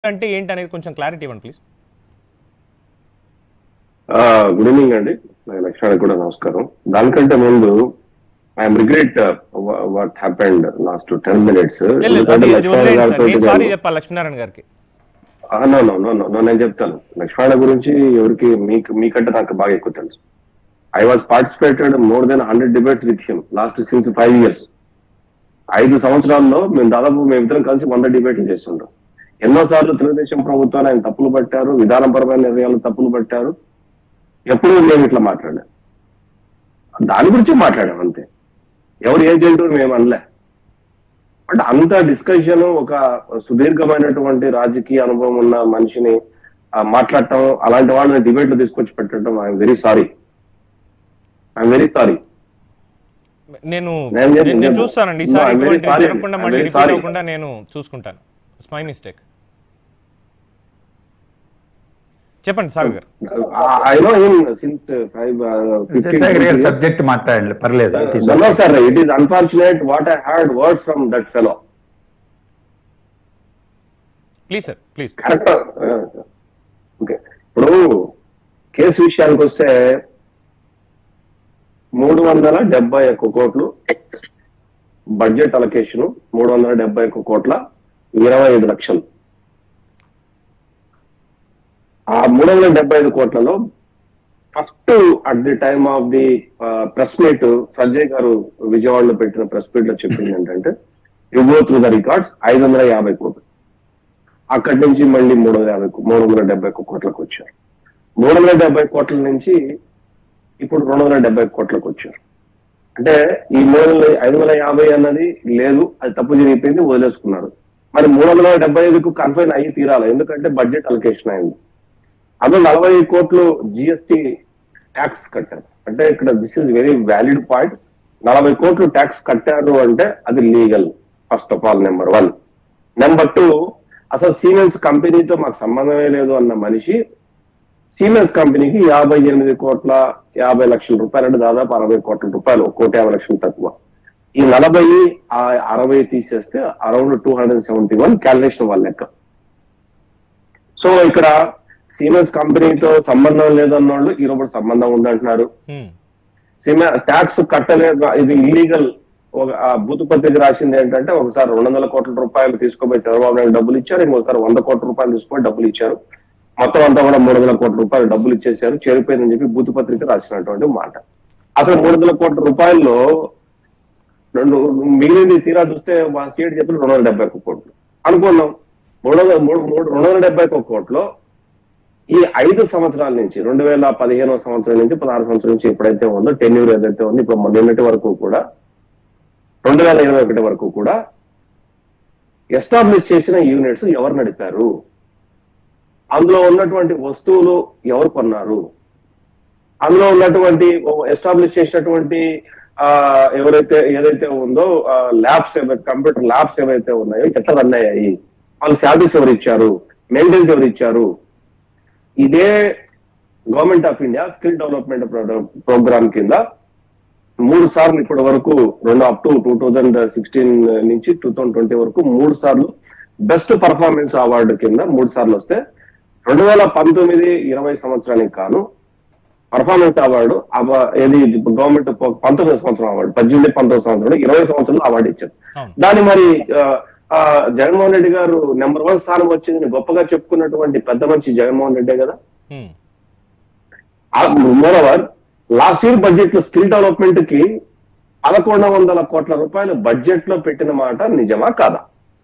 అంటే ఏంటి అనేది కొంచెం క్లారిటీ ఇవ్వండి ప్లీజ్ గుడ్ ఈవినింగ్ అండి లక్ష్మణ్ కూడా నమస్కారం దానికంటే ముందు I'm regret what happened last ten minutes sorry చెప్పాలి లక్ష్మీనారాయణ గారికి నేను చెప్తాను లక్ష్మణ గురించి ఎవరికి మీకు మీకంటే నాకు బాగా ఎక్కువ తెలుసు I was participated more than hundred debates with him last since five years ఐదు సంవత్సరాల్లో మేము దాదాపు మేమిద్దరం కలిసి వంద డిబేట్లు చేస్తుంటాం ఎన్నోసార్లు తెలుగుదేశం ప్రభుత్వాన్ని ఆయన తప్పులు పట్టారు విధానపరమైన నిర్ణయాలు తప్పులు పట్టారు ఎప్పుడు మేము ఇట్లా మాట్లాడాం దాని గురించి మాట్లాడాం అంతే ఎవరు ఏజెంట్ మేము అనలే అంటే అంత డిస్కషన్ ఒక సుదీర్ఘమైనటువంటి రాజకీయ అనుభవం ఉన్న మనిషిని ఆ, మాట్లాడటం అలాంటి వాళ్ళని డిబేట్లు తీసుకొచ్చి పెట్టడం I'm very sorry I'm very sorry నేను నేను చెప్ప- నేను- నేను నేను- చూస్తానండి No, ఈసారి I'm very ఇటువంటి sorry. జరగకుండా I'm మళ్ళీ very రిపీట్ sorry. అవ్వకుండా నేను చూసుకుంటాను ఇట్స్ మై మిస్టేక్ చెప్పండి Sagar garu I know him since five subject మాట్లాడండి పర్లేదు It is no okay. Sir it is unfortunate what I had words from that fellow please sir please correct okay ఇప్పుడు case విషయానికి వస్తే మూడు వందల డెబ్బై ఒక్క కోట్లు బడ్జెట్ అలొకేషన్ మూడు వందల డెబ్బై ఒక్క కోట్ల ఇరవై ఐదు లక్షలు ఆ మూడు వందల డెబ్బై ఐదు కోట్లలో first at the time of the press meet Sanjay garu విజయవాడలో పెట్టిన ప్రెస్ మీట్ లో చెప్పింది ఏంటంటే you go through the records ఐదు వందల యాభై కోట్లు అక్కడి నుంచి మళ్ళీ మూడు వందల యాభై మూడు వందల డెబ్బై ఒక్క కోట్లకు వచ్చారు మూడు వందల డెబ్బై కోట్ల నుంచి ఇప్పుడు రెండు వందల డెబ్బై కోట్లకు వచ్చారు అంటే ఈ మూడు వందల ఐదు వందల యాభై అన్నది లేదు అది తప్పు జరిగిపోయింది వదిలేసుకున్నారు మరి మూడు వందల డెబ్బై ఐదుకు కన్ఫైన్ అయ్యి తీరాలి ఎందుకంటే బడ్జెట్ అలొకేషన్ అయింది అందులో నలభై కోట్లు జిఎస్టి ట్యాక్స్ కట్టారు అంటే ఇక్కడ this is very valid point నలభై కోట్లు ట్యాక్స్ కట్టారు అంటే అది legal first of all number one number two అసలు సీమెన్స్ కంపెనీతో మాకు సంబంధమే లేదు అన్న మనిషి సీమెన్స్ కంపెనీకి యాభై ఎనిమిది కోట్ల యాభై లక్షల రూపాయలు అంటే దాదాపు అరవై కోట్ల రూపాయలు ఒక కోటి యాభై లక్షలు తక్కువ ఈ నలభై ఆ అరవై తీసేస్తే around two hundred seventy one calculation వాళ్ళ లెక్క సో ఇక్కడ సీమెన్స్ కంపెనీతో సంబంధం లేదన్న వాళ్ళు ఈరోజు సంబంధం ఉందంటున్నారు సిమె ట్యాక్స్ కట్టలేదు ఇది ఇల్లీగల్ ఒక ఆ బూతు పత్రిక రాసింది ఏంటంటే ఒకసారి రెండు వందల కోట్ల రూపాయలు తీసుకుపోయి చంద్రబాబు నాయుడు డబ్బులు ఇచ్చారు ఇంకోసారి వంద కోట్ల రూపాయలు తీసుకొని డబ్బులు ఇచ్చారు మొత్తం అంతా కూడా మూడు వందల కోట్ల రూపాయలు డబ్బులు ఇచ్చేసారు చేరిపోయిందని చెప్పి బూతు పత్రిక రాసినటువంటి మాట అసలు మూడు వందల కోట్ల రూపాయల్లో రెండు మిగిలింది తీరా చూస్తే మా సీట్ చెప్పిన రెండు వందల డెబ్బై ఒక్క కోట్లు అనుకున్నాం మూడు వందల మూడు మూడు రెండు వందల డెబ్బై ఒక్క కోట్లు ఈ ఐదు సంవత్సరాల నుంచి రెండు వేల పదిహేనవ సంవత్సరం నుంచి పదహారు సంవత్సరం నుంచి ఎప్పుడైతే ఉందో టెన్యూర్ ఏదైతే ఉందో ఇప్పుడు నిన్నటి వరకు కూడా రెండు వేల ఇరవై ఒకటి వరకు కూడా ఎస్టాబ్లిష్ చేసిన యూనిట్స్ ఎవరు నడిపారు అందులో ఉన్నటువంటి వస్తువులు ఎవరు కొన్నారు అందులో ఉన్నటువంటి ఎస్టాబ్లిష్ చేసినటువంటి ఆ ఎవరైతే ఏదైతే ఉందో ల్యాబ్స్ కంప్యూటర్ ల్యాబ్స్ ఏవైతే ఉన్నాయో ఎట్లా రన్ అయ్యాయి వాళ్ళకి శాలరీస్ ఎవరు ఇచ్చారు మెయింటెనెన్స్ ఎవరు ఇచ్చారు ఇదే government of India skill development programme కింద మూడు సార్లు ఇప్పటి వరకు రెండు up to two thousand sixteen నుంచి టూ థౌజండ్ ట్వంటీ వరకు మూడు సార్లు బెస్ట్ పర్ఫార్మెన్స్ అవార్డు కింద మూడు సార్లు వస్తే రెండు వేల పంతొమ్మిది ఇరవై సంవత్సరానికి కాను పర్ఫార్మెన్స్ అవార్డు అవ- ఏది గవర్నమెంట్ పంతొమ్మిది సంవత్సరం అవార్డు పద్దెనిమిది పంతొమ్మిది సంవత్సరం ఇరవై సంవత్సరంలో అవార్డు ఇచ్చారు అవును దాన్ని మరి ఆ, ఆ, జగన్మోహన్ రెడ్డి గారు నెంబర్ వన్ స్థానం వచ్చింది గొప్పగా చెప్పుకున్నటువంటి పెద్ద మనిషి జగన్మోహన్ రెడ్డే కదా Hmm. Moreover last year budget లో స్కిల్ డెవలప్మెంట్ కి పదకొండు వందల కోట్ల రూపాయలు బడ్జెట్ లో పెట్టిన మాట నిజమా కాదా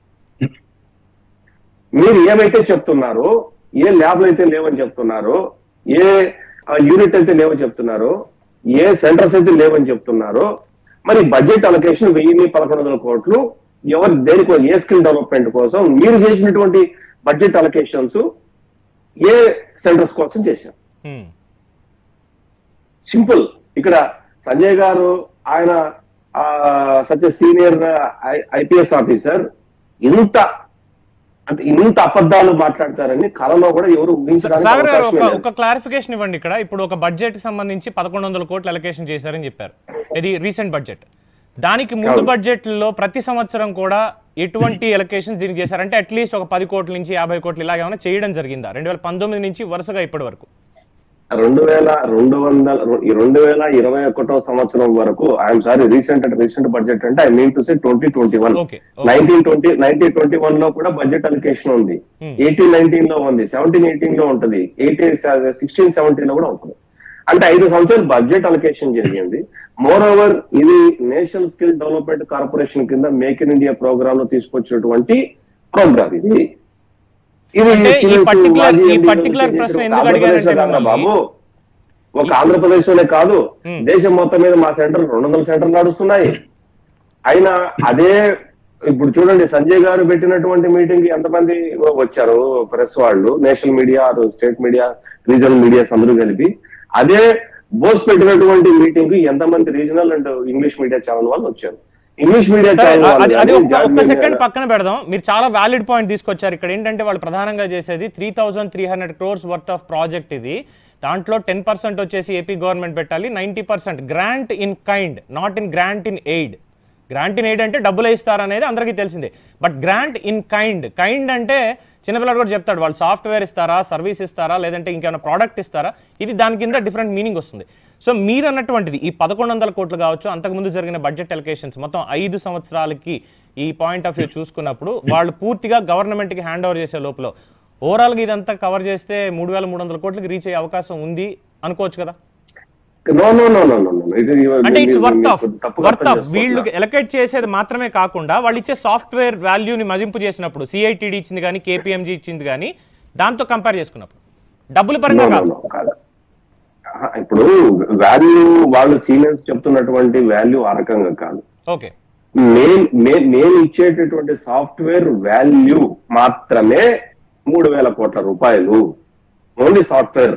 మీరు ఏమైతే చెప్తున్నారో ఏ ల్యాబ్లు అయితే లేవని చెప్తున్నారో ఏ యూనిట్ అయితే లేవని చెప్తున్నారో ఏ సెంటర్స్ అయితే లేవని చెప్తున్నారో మరి బడ్జెట్ అలొకేషన్ వెయ్యి పదకొండు వందల కోట్లు ఎవరు దేనికోసం ఏ స్కిల్ డెవలప్మెంట్ కోసం మీరు చేసినటువంటి బడ్జెట్ అలొకేషన్స్ ఏ సెంటర్స్ కోసం చేశారు Hmm. సింపుల్ ఇక్కడ సంజయ్ గారు ఆయన సత్య సీనియర్ ఐపీఎస్ ఆఫీసర్ ఇంత అంటే ఇంత అబద్ధాలు మాట్లాడతారని కళలో కూడా ఎవరు ఊహించడానికి సాగర్ గారు అవకాశమే ఒక లేదు. ఒక క్లారిఫికేషన్ ఇవ్వండి ఇక్కడ ఇప్పుడు ఒక బడ్జెట్ కి సంబంధించి పదకొండు వందల కోట్లు అలొకేషన్ చేశారని చెప్పారు ఇది రీసెంట్ బడ్జెట్ దానికి ముందు అవును. బడ్జెట్లో ప్రతి సంవత్సరం కూడా ఎటువంటి ఎలకేషన్స్ దీనికి చేశారంటే అట్లీస్ట్ ఒక పది కోట్ల నుంచి యాభై కోట్లు ఇలాగ ఏమైనా చేయడం జరిగిందా రెండు వేల పంతొమ్మిది నుంచి వరుసగా ఇప్పటి వరకు రెండు వేల రెండు వందల ఈ రెండు వేల ఇరవై ఒకటో సంవత్సరం వరకు I'm sorry recent recent budget అంటే I mean to say twenty twenty one okay nineteen twenty nineteen twenty one లో కూడా బడ్జెట్ అలికేషన్ ఉంది Hmm. ఎయిటీన్ నైన్టీన్ లో ఉంది సెవెంటీన్ ఎయిటీన్ లో ఉంటుంది ఎయిటీన్ సిక్స్టీన్ సెవెంటీన్ లో కూడా ఉంటుంది అంటే ఐదు సంవత్సరాలు బడ్జెట్ అలికేషన్ జరిగింది మోర్ ఓవర్ ఇది నేషనల్ స్కిల్ డెవలప్మెంట్ కార్పొరేషన్ కింద మేక్ ఇన్ ఇండియా ప్రోగ్రామ్ లో తీసుకొచ్చినటువంటి ప్రోగ్రామ్ ఇది ఇది అంటే ఈ సివిల్స్ particular- మాజీ ఈ ఎంపీలు particular చేసిన ప్రశ్న ఒక ఎందుకు ఆంధ్రప్రదేశ్ అడిగానంటే కాదురా మిమ్మల్ని? బాబు ఒక ఆంధ్రప్రదేశ్ లోనే కాదు Hmm. దేశం మొత్తం మీద మా సెంటర్ రెండు వందల సెంటర్లు నడుస్తున్నాయి అయినా అదే ఇప్పుడు చూడండి సంజయ్ గారు పెట్టినటువంటి మీటింగ్ కి ఎంతమంది వచ్చారు ప్రెస్ వాళ్ళు national media state media regional medias అందరూ కలిపి అదే బోస్ పెట్టినటువంటి మీటింగ్ కి ఎంతమంది regional and English media channel వాళ్ళు వచ్చారు ఇంగ్లీష్ మీడియా సరే, ఛానల్ అది అది వాళ్ళు ఒక్క కానీ, ఒక్క జాతీయ సెకండ్ మీడియా- పక్కన పెడదాం మీరు చాలా వ్యాలిడ్ పాయింట్ తీసుకొచ్చారు ఇక్కడ ఏంటంటే వాళ్ళు ప్రధానంగా చేసేది three thousand three hundred crores worth of project ఇది దాంట్లో టెన్ పర్సెంట్ వచ్చేసి ఏపీ గవర్నమెంట్ పెట్టాలి ninety percent grant in kind not in grant in aid grant in aid అంటే డబ్బులు ఇస్తారనేది అందరికీ తెలిసిందే but grant in kind kind అంటే చిన్నపిల్లడు కూడా చెప్తాడు వాళ్ళు సాఫ్ట్వేర్ ఇస్తారా సర్వీస్ ఇస్తారా లేదంటే ఇంకేమైనా ప్రోడక్ట్ ఇస్తారా ఇది దాని కింద డిఫరెంట్ మీనింగ్ వస్తుంది సో మీరు అన్నటువంటిది ఈ పదకొండు వందల కోట్లు కావచ్చు అంతకుముందు జరిగిన బడ్జెట్ ఎలకేషన్స్ మొత్తం ఐదు సంవత్సరాలకి ఈ పాయింట్ ఆఫ్ వ్యూ చూసుకున్నప్పుడు వాళ్ళు పూర్తిగా గవర్నమెంట్కి హ్యాండ్ ఓవర్ చేసే లోపల ఓవరాల్గా ఇదంతా కవర్ చేస్తే మూడు వేల మూడు వందల కోట్లకి రీచ్ అయ్యే అవకాశం ఉంది అనుకోవచ్చు కదా No, no, no, no, no, no. ఇది అంటే ఇట్స్ మీరు- వర్త్ మీరు ఆఫ్ తప్పుగా వర్త్ అర్థం ఆఫ్ చేసుకుంటున్నారు. వీళ్ళు ఎలకేట్ చేసేది మాత్రమే కాకుండా వాళ్ళు ఇచ్చే సాఫ్ట్వేర్ వాల్యూని మదింపు చేసినప్పుడు సిఐటిడి ఇచ్చింది కానీ కేపీఎంజీ ఇచ్చింది కానీ దాంతో కంపేర్ చేసుకున్నప్పుడు డబ్బుల పరంగా No, no, కాదు no, కాదు. ఆహా, ఇప్పుడు వాల్యూ వాళ్ళు సీనియర్స్ చెప్తున్నటువంటి వాల్యూ ఆ రకంగా కాదు ఓకే నేను నేను ఇచ్చేటటువంటి సాఫ్ట్వేర్ వాల్యూ మాత్రమే మూడు వేల కోట్ల రూపాయలు ఓన్లీ సాఫ్ట్వేర్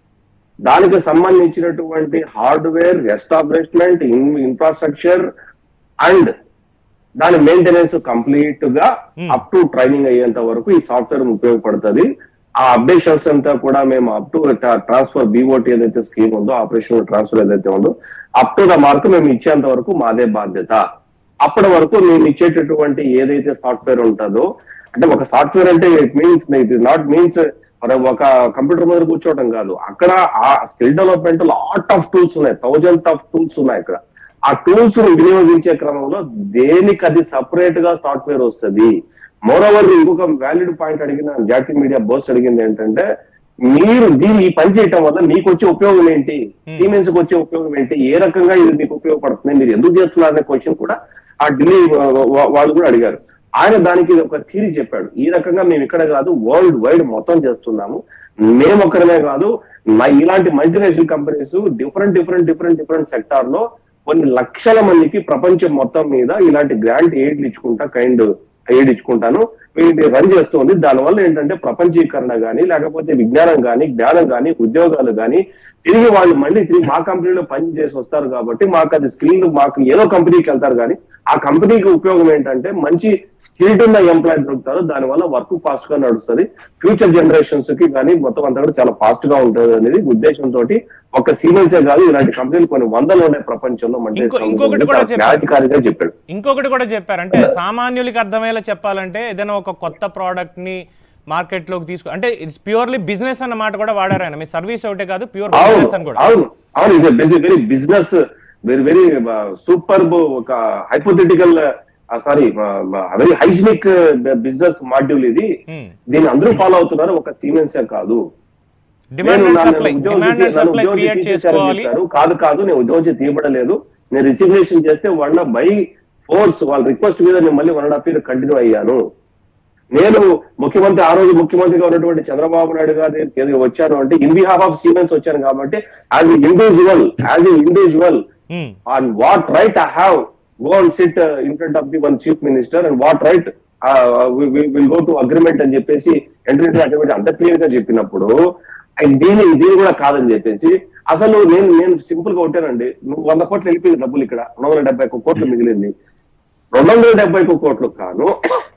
దానికి సంబంధించినటువంటి హార్డ్వేర్ ఎస్టాబ్లిష్మెంట్ ఇన్ఫ్రాస్ట్రక్చర్ అండ్ దాని మెయింటెనెన్స్ కంప్లీట్ గా Hmm. అప్ టు ట్రైనింగ్ అయ్యేంత వరకు ఈ సాఫ్ట్వేర్ ఉపయోగపడుతుంది ఆ అప్డేషన్స్ అంతా కూడా మేము అప్ టు ట్రాన్స్ఫర్ బీఓటీ ఏదైతే స్కీమ్ ఉందో ఆపరేషనల్ ట్రాన్స్ఫర్ ఏదైతే ఉందో అప్ టు ద మార్క్ మేము ఇచ్చేంత వరకు మాదే బాధ్యత అప్పటి వరకు మేము ఇచ్చేటటువంటి ఏదైతే సాఫ్ట్వేర్ ఉంటుందో అంటే ఒక సాఫ్ట్వేర్ అంటే it means it not means ఒక కంప్యూటర్ మీద కూర్చోవడం కాదు అక్కడ ఆ skill development lot of tools ఉన్నాయి థౌజండ్ ఆఫ్ టూల్స్ ఉన్నాయి అక్కడ ఆ టూల్స్ వినియోగించే క్రమంలో దేనికి అది సపరేట్ గా సాఫ్ట్వేర్ వస్తుంది మోరోవర్ ఇంకొక వ్యాలిడ్ పాయింట్ అడిగిన జాతీయ మీడియా బోస్ అడిగింది ఏంటంటే మీరు దీన్ని ఈ పని చేయటం వల్ల మీకు వచ్చే ఉపయోగం ఏంటి సిమెన్స్ వచ్చే ఉపయోగం ఏంటి ఏ రకంగా ఇది మీకు ఉపయోగపడుతుంది మీరు ఎందుకు చేస్తున్నారు అనే క్వశ్చన్ కూడా ఆ ఢిల్లీ వా- వా- వాళ్ళు కూడా అడిగారు ఆయన దానికి ఒక థీరీ చెప్పాడు ఈ రకంగా మేము ఇక్కడ కాదు వరల్డ్ వైడ్ మొత్తం చేస్తున్నాము మేము ఒక్కడమే కాదు నా- ఇలాంటి multinational companies different different different different sector లో కొన్ని లక్షల మందికి ప్రపంచం మొత్తం మీద ఇలాంటి గ్రాంట్ ఎయిడ్లు ఇచ్చుకుంటా కైండ్ ఎయిడ్ ఇచ్చుకుంటాను వీటిని రన్ చేస్తుంది దానివల్ల ఏంటంటే ప్రపంచీకరణ గానీ లేకపోతే విజ్ఞానం గానీ జ్ఞానం గానీ ఉద్యోగాలు గానీ తిరిగి వాళ్ళు మళ్ళీ తిరిగి మా కంపెనీలో పని చేసి వస్తారు కాబట్టి మాకు అది స్కిల్ మాకు ఏదో కంపెనీకి వెళ్తారు కానీ ఆ కంపెనీకి ఉపయోగం ఏంటంటే మంచి స్కిల్డ్ ఉన్న ఎంప్లాయీ దొరుకుతారు దానివల్ల వర్క్ ఫాస్ట్ గా నడుస్తుంది ఫ్యూచర్ జనరేషన్స్ కి కానీ మొత్తం అంతా కూడా చాలా ఫాస్ట్ గా ఉంటుంది అనేది ఉద్దేశంతో ఒక సీమెన్సే కాదు ఇలాంటి కంపెనీలు కొన్ని వందలు ఉన్నాయి ప్రపంచంలో మంచి ఇంకో- ఇంకొకటి కూడా చెప్పారు. క్లారిటీగా చెప్పాడు ఇంకొకటి కూడా చెప్పారు అంటే సామాన్యులకి అర్థమయ్యేలా చెప్పాలంటే ఏదైనా ఒక కొత్త ప్రోడక్ట్ ని మార్కెట్ లోకి తీసుకు అంటే ఇట్స్ ప్యూర్లీ బిజినెస్ అన్న మాట కూడా వాడారు ఆయన మీ సర్వీస్ ఒకటే కాదు ప్యూర్ అవును బిజినెస్ అని కూడా అవును అవును it's very business very very super ఒక hypothetical sorry very hygienic business module ఇది Hmm. దీన్ని అందరూ ఫాలో అవుతున్నారు ఒక సీమెన్సే కాదు డిమాండ్ నేను అండ్ నన్ను సప్లై ఉద్యోగం డిమాండ్ తీ- అండ్ నన్ను సప్లై ఉద్యోగం క్రియేట్ తీసేశారని చేసుకోవాలి చెప్పారు. కాదు కాదు నేను ఉద్యోగం తీయబడలేదు నేను రిసిగ్నేషన్ చేస్తే వాళ్ళ బై ఫోర్స్ వాళ్ళ రిక్వెస్ట్ మీద నేను మళ్ళీ one and half year continue అయ్యాను నేను ముఖ్యమంత్రి ఆ రోజు ముఖ్యమంత్రిగా ఉన్నటువంటి చంద్రబాబు నాయుడు గారి దగ్గరికి వచ్చాను అంటే ఇన్ బిహాఫ్ ఆఫ్ సీమెన్స్ వచ్చాను కాబట్టి as individual as individual Hmm. on what right I have go and sit uh, in front of the one chief minister and what right uh, we, we will go to agreement అని చెప్పేసి entry into agreement అంత clear గా చెప్పినప్పుడు ఆయన దీని దీని కూడా కాదని చెప్పేసి అసలు నేను నేను సింపుల్ గా ఉంటానండి నువ్వు వంద కోట్లు వెళ్ళిపోయింది డబ్బులు ఇక్కడ రెండు వందల డెబ్బై ఒక్క కోట్లు మిగిలింది రెండు వందల డెబ్బై ఒక్క కోట్లు కాను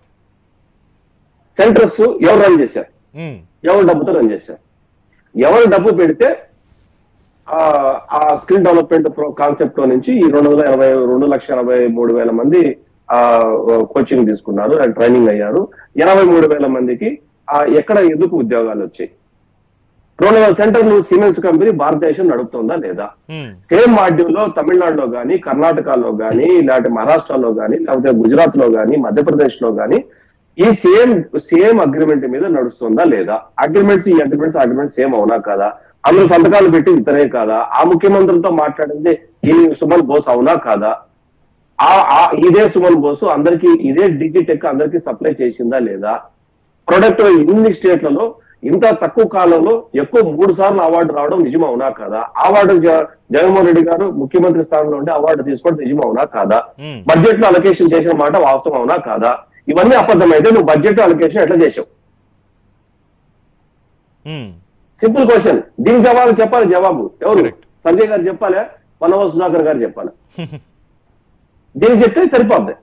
సెంటర్స్ ఎవరు రన్ చేశారు Hmm. ఎవరు డబ్బుతో రన్ చేశారు ఎవరు డబ్బు పెడితే ఆ ఆ స్కిల్ డెవలప్మెంట్ కాన్సెప్ట్ లో నుంచి ఈ రెండు వందల ఎనభై రెండు లక్షల ఎనభై మూడు వేల మంది కోచింగ్ తీసుకున్నారు అండ్ ట్రైనింగ్ అయ్యారు ఎనభై మూడు వేల మందికి ఆ, ఎక్కడ ఎందుకు ఉద్యోగాలు వచ్చాయి రెండు వందల సెంటర్లు సిమెంట్స్ కంపెనీ భారతదేశం నడుపుతుందా లేదా ఉమ్, సేమ్ మాడ్యూల్లో తమిళనాడులో గానీ కర్ణాటకలో గానీ లేకపోతే మహారాష్ట్రలో గానీ లేకపోతే గుజరాత్ లో గానీ మధ్యప్రదేశ్ లో గానీ ఈ సేమ్ సేమ్ అగ్రిమెంట్ మీద నడుస్తుందా లేదా అగ్రిమెంట్స్ ఈ అగ్రిమెంట్స్ అగ్రిమెంట్స్ సేమ్ అవునా కాదా అందరూ సంతకాలు పెట్టి ఇతనే కాదా ఆ ముఖ్యమంత్రులతో మాట్లాడింది ఈ సుమన్ బోస్ అవునా కాదా ఆ ఆ ఇదే సుమన్ బోసు అందరికి ఇదే డిజిటెక్ అందరికి సప్లై చేసిందా లేదా ప్రొడక్ట్ ఇన్ని స్టేట్లలో ఇంత తక్కువ కాలంలో ఎక్కువ మూడు సార్లు అవార్డు రావడం నిజం అవునా కాదా అవార్డు జ- జగన్మోహన్ రెడ్డి గారు ముఖ్యమంత్రి స్థానంలో ఉండి అవార్డు తీసుకోవడం నిజం అవునా కాదా ఉమ్. బడ్జెట్ లో అలొకేషన్ చేసిన మాట వాస్తవం అవునా కాదా ఇవన్నీ అబద్ధమైతే నువ్వు బడ్జెట్ అలొకేషన్ ఎట్లా చేసావు ఉమ్. సింపుల్ క్వశ్చన్ దీనికి జవాబు చెప్పాలి జవాబు ఎవరు Correct. సంజయ్ గారు చెప్పాలా మనవ సుధాకర్ గారు చెప్పాలి దీనికి చెప్తే సరిపోద్ది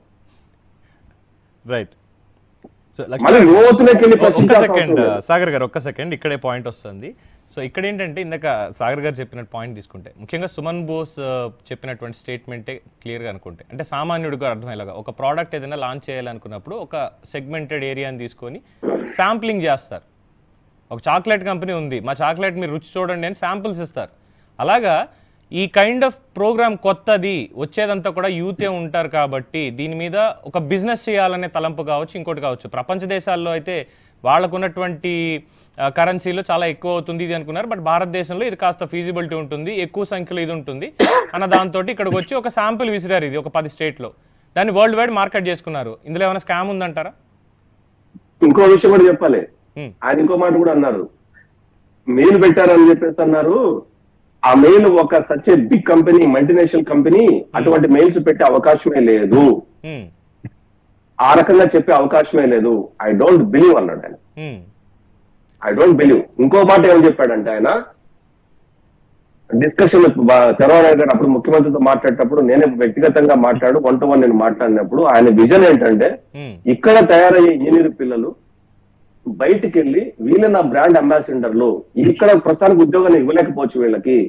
రైట్ సో మళ్ళీ లోతులోకి వెళ్ళి ఒక్క ప్రశ్నించాల్సిన అవసరం సెకండ్ లేదు. సాగర్ గారు ఒక్క సెకండ్ ఇక్కడే పాయింట్ వస్తుంది సో ఇక్కడ ఏంటంటే ఇందాక సాగర్ గారు చెప్పిన పాయింట్ తీసుకుంటే ముఖ్యంగా సుమన్ బోస్ ఆ, చెప్పినటువంటి స్టేట్మెంటే క్లియర్గా అనుకుంటే అంటే సామాన్యుడిగా అర్థమయ్యేలాగా ఒక ప్రోడక్ట్ ఏదైనా లాంచ్ చేయాలనుకున్నప్పుడు ఒక సెగ్మెంటెడ్ ఏరియాని తీసుకొని శాంప్లింగ్ చేస్తారు ఒక చాక్లెట్ కంపెనీ ఉంది మా చాక్లెట్ మీరు రుచి చూడండి అని శాంపిల్స్ ఇస్తారు అలాగా ఈ కైండ్ ఆఫ్ ప్రోగ్రామ్ కొత్తది వచ్చేదంతా కూడా యూతే ఉంటారు కాబట్టి దీని మీద ఒక బిజినెస్ చేయాలనే తలంపు కావచ్చు ఇంకోటి కావచ్చు ప్రపంచ దేశాల్లో అయితే వాళ్ళకున్నటువంటి కరెన్సీలో చాలా ఎక్కువ అవుతుంది ఇది అనుకున్నారు బట్ భారతదేశంలో ఇది కాస్త ఫీజిబిలిటీ ఉంటుంది ఎక్కువ సంఖ్యలో ఇది ఉంటుంది అన్న దాంతో ఇక్కడికి వచ్చి ఒక శాంపిల్ విసిరారు ఇది ఒక పది స్టేట్లో దాన్ని వరల్డ్ వైడ్ మార్కెట్ చేసుకున్నారు ఇందులో ఏమైనా స్కామ్ ఉందంటారా ఇంకో విషయం కూడా చెప్పాలి Hmm. ఆయన ఇంకో మాట కూడా అన్నారు మెయిల్ పెట్టారని చెప్పేసి అన్నారు ఆ మెయిల్ ఒక such big company multinational company అటువంటి మెయిల్స్ పెట్టే అవకాశమే లేదు ఉమ్, ఆ రకంగా చెప్పే అవకాశమే లేదు ఐ డోంట్ బిలీవ్ అన్నాడు ఆయన ఉమ్, ఐ డోంట్ బిలీవ్ ఇంకో మాట ఏమని చెప్పాడంటే ఆయన డిస్కషన్ చంద్రబాబు గారు అప్పుడు ముఖ్యమంత్రితో మాట్లాడేటప్పుడు నేనే వ్యక్తిగతంగా మాట్లాడు వన్ టు వన్ నేను మాట్లాడినప్పుడు ఆయన విజన్ ఏంటంటే ఉమ్, ఇక్కడ తయారయ్యే ఇంజనీర్ పిల్లలు బయటికి వెళ్ళి వీళ్ళ నా బ్రాండ్ అంబాసిడర్లు ఇక్కడ ప్రస్తుతానికి ఉద్యోగాన్ని ఇవ్వలేకపోవచ్చు వీళ్ళకి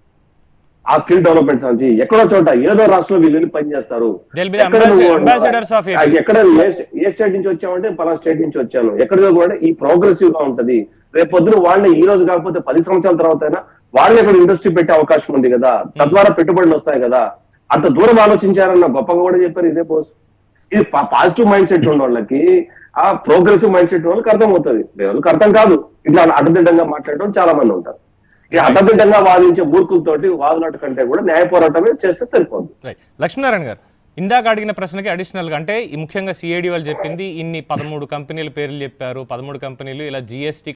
ఆ స్కిల్ డెవలప్మెంట్ సంచి ఎక్కడో చోట ఏదో రాష్ట్రంలో వీళ్ళు వెళ్ళి పనిచేస్తారు They'll be the ఎక్కడ ambassador- నువ్వు- ambassadors of AP. ఆ, ఎక్కడ ఏ స్టే- ఏ స్టేట్ నుంచి వచ్చావంటే పలానా స్టేట్ నుంచి వచ్చాను ఎక్కడ కూడా ఈ ప్రోగ్రెసివ్ గా ఉంటది రేపు పొద్దున వాళ్ళని ఈ రోజు కాకపోతే పది సంవత్సరాల తర్వాత అయినా వాళ్ళని ఇక్కడ ఇండస్ట్రీ పెట్టే అవకాశం ఉంది కదా తద్వారా పెట్టుబడులు వస్తాయి కదా అంత దూరం ఆలోచించారన్న గొప్పగా కూడా చెప్పారు ఇదే పోస్ట్ ఇది పాజిటివ్ మైండ్ సెట్ ఉన్న వాళ్ళకి ఆ ప్రోగ్రెసివ్ మైండ్ సెట్ వాళ్ళకి అర్థం అవుతుంది వాళ్ళకి అర్థం కాదు ఇట్లా అడ్డదిడ్డంగా మాట్లాడడం చాలా మంది ఉంటారు ఈ అడ్డదిడ్డంగా వాదించే మూర్ఖులతోటి వాదులాట కంటే కూడా న్యాయ పోరాటమే చేస్తే సరిపోద్ది రైట్ లక్ష్మీనారాయణ గారు ఇందాక అడిగిన ప్రశ్నకి అడిషనల్గా అంటే ఈ ముఖ్యంగా సిఐడి వాళ్ళు చెప్పింది ఇన్ని పదమూడు కంపెనీల పేర్లు చెప్పారు పదమూడు కంపెనీలు ఇలా జిఎస్టీ